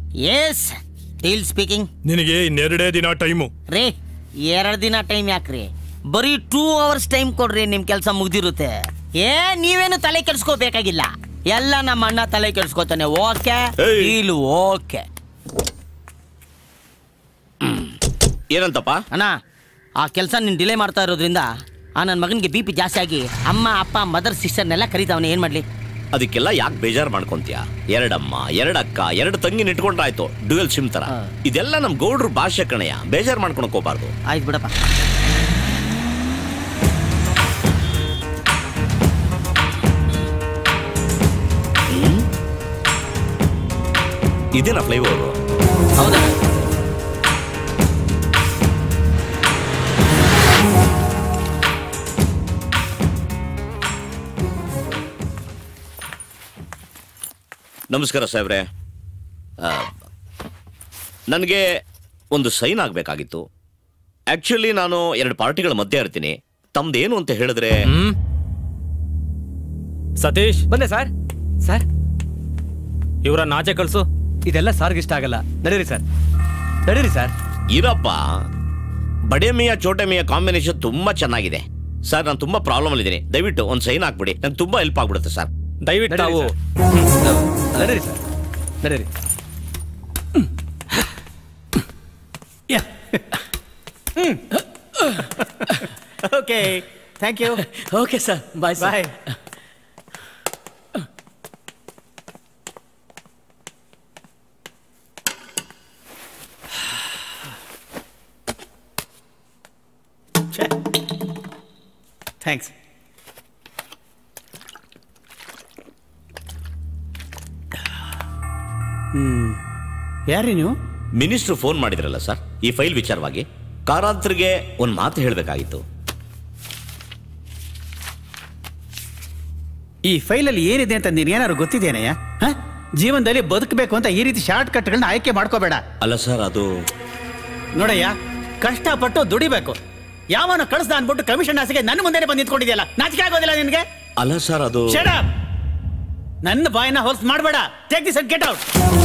S ಟೀಲ್ speaking ನಿನಗೆ ಇನ್ನೆರಡೇ ದಿನ time ರೀ ಎರಡು ದಿನ ಟೈಮ್ ಯಾಕ್ರಿ ಬರೀ ಟೂ ಅವರ್ಸ್ ಟೈಮ್ ಕೊಡ್ರಿ ನಿಮ್ ಕೆಲಸ ಮುಗ್ದಿರುತ್ತೆ ಏ ನೀವೇನು ತಲೆ ಕೆಡ್ಸ್ಕೋಬೇಕಾಗಿಲ್ಲ ಎಲ್ಲ ನಮ್ಮ ಅಣ್ಣ ತಲೆ ಕೆಡ್ಸ್ಕೋತಾನೆ ಓಕೆ ಏಯ್. ಡೀಲ್ ಓಕೆ ಏನಂತಪ್ಪ ಅಣ್ಣ ಆ ಕೆಲಸ ನೀನು ಡಿಲೇ ಮಾಡ್ತಾ ಇರೋದ್ರಿಂದ ಆ ನನ್ನ ಮಗನಿಗೆ ಬಿ ಪಿ ಜಾಸ್ತಿ ಆಗಿ ಅಮ್ಮ ಅಪ್ಪ ಮದರ್ ಸಿಸ್ಟರ್ನೆಲ್ಲ ಕರೀತಾವನೆ ಏನ್ ಮಾಡ್ಲಿ ಅದಕ್ಕೆಲ್ಲ ಯಾಕೆ ಬೇಜಾರ್ ಮಾಡ್ಕೊಂತೀಯ ಎರಡಮ್ಮ ಎರಡಕ್ಕ ಎರಡು ತಂಗಿನ ಇಟ್ಕೊಂಡ್ರಾಯ್ತು ಡ್ಯುಯಲ್ ಸಿಮ್ ತರ ಹಾ. ಇದೆಲ್ಲ ನಮ್ ಗೌಡ್ರು ಭಾಷೆ ಕಣಯ್ಯ ಬೇಜಾರ್ ಮಾಡ್ಕೊಳಕ್ ಹೋಗ್ಬಾರ್ದು ಆಯ್ತು ಬಿಡಪ್ಪ ಇದೇನಾ ಫ್ಲೈಓವರ್ ಹೌದಾ ನಮಸ್ಕಾರ ಸಾಹೇಬ್ರೆ ನನಗೆ ಒಂದು ಸೈನ್ ಆಗಬೇಕಾಗಿತ್ತು ಆಕ್ಚುಲಿ ನಾನು ಎರಡು ಪಾರ್ಟಿಗಳ ಮಧ್ಯೆ ಇರ್ತೀನಿ ತಮ್ದೇನು ಅಂತ ಹೇಳಿದ್ರೆ ಹ್ಮ್ ಸತೀಶ್ ಬಂದೆ ಸರ್ ಸರ್ ಇವರ ನಾಚೆ ಕಳ್ಸು ಇದೆಲ್ಲ ಸಾರ್ಗೆ ಇಷ್ಟ ಆಗಲ್ಲ ನಡೀರಿ ಸರ್ ನಡೀರಿ ಸರ್ ಇರಪ್ಪ ಬಡೆ ಮಿಯಾ ಚೋಟೆ ಮಿಯಾ ಕಾಂಬಿನೇಷನ್ ತುಂಬಾ ಚೆನ್ನಾಗಿದೆ ಸರ್ ನಾನು ತುಂಬಾ ಪ್ರಾಬ್ಲಮ್ ಅಲ್ಲಿದ್ದೀನಿ ದಯವಿಟ್ಟು ಒಂದು ಸೈನ್ ಹಾಕ್ಬಿಡಿ ನಂಗೆ ತುಂಬಾ ಹೆಲ್ಪ್ ಆಗ್ಬಿಡುತ್ತೆ ಸರ್ ದಯವಿಟ್ಟು ತಾವು ನಡೀರಿ ಸರ್ ನಡೀರಿ okay thank you okay sir bye bye thanks hmm ಯಾರ್ರಿ ನೀವು ಮಿನಿಸ್ಟ್ರು ಫೋನ್ ಮಾಡಿದ್ರಲ್ಲ ಸರ್ ಈ ಫೈಲ್ ವಿಚಾರವಾಗಿ ಕಾರಾಂತರಿಗೆ ಒಂದು ಮಾತು ಹೇಳಬೇಕಾಗಿತ್ತು ಈ ಫೈಲಲ್ಲಿ ಏನಿದೆ ಅಂತ ನೀನು ಏನಾದ್ರು ಗೊತ್ತಿದೇನಯ್ಯ ಹ? ಜೀವನದಲ್ಲಿ ಬದುಕಬೇಕು ಅಂತ ಈ ರೀತಿ ಶಾರ್ಟ್ ಕಟ್ಗಳನ್ನ ಆಯ್ಕೆ ಮಾಡ್ಕೋಬೇಡ ಅಲ್ಲ ಸರ್ ಅದು ನೋಡಯ್ಯ ಕಷ್ಟಪಟ್ಟು ದುಡಿಬೇಕು ಯಾವನ ಕಳಿಸ್ದ ಅನ್ಬಿಟ್ಟು ಕಮಿಷನ್ ಆಸೆಗೆ ನನ್ನ ಮುಂದೆನೆ ಬಂದು ನಿಂತ್ಕೊಂಡಿದ್ಯಲ್ಲ ನಾಚಿಕೆ ಆಗೋದಿಲ್ಲ ನಿನಗೆ ಅಲ್ಲ ಸರ್ ಅದು Shut up! ನನ್ನ ಬಾಯಿನ ಹೊಲ್ಸ್ ಮಾಡಬೇಡ ಟೇಕ್ ದಿಸ್ ಗೆಟ್ ಔಟ್